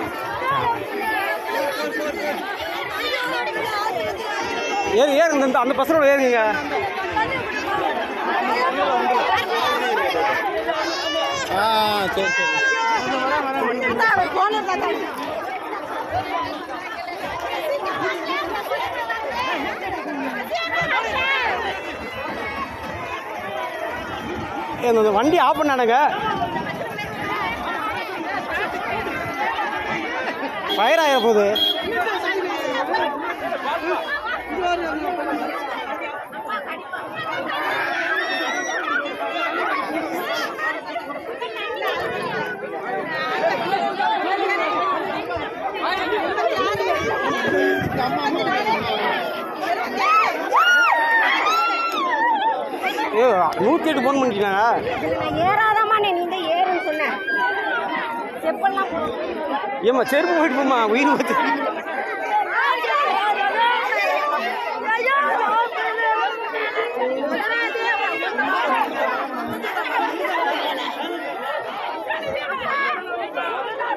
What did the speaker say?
ஏறு ஏறுங்க இந்த அந்த பசங்களோட ஏறுங்க ஆ சரி சரி ஏ, இந்த வண்டி ஆஃப் பண்ணானுங்க ஃபயர் ஆகிற போகுது ஏ நூற்றி எட்டு ஃபோன் பண்ணிட்டாங்க நான் ஏறாதாம்மா நீ இந்த ஏறுன்னு சொன்னேன் செப்பல்லாம் போட்டு ஏம்மா செருப்பு போயிட்டு போமா உயிர் வச்சு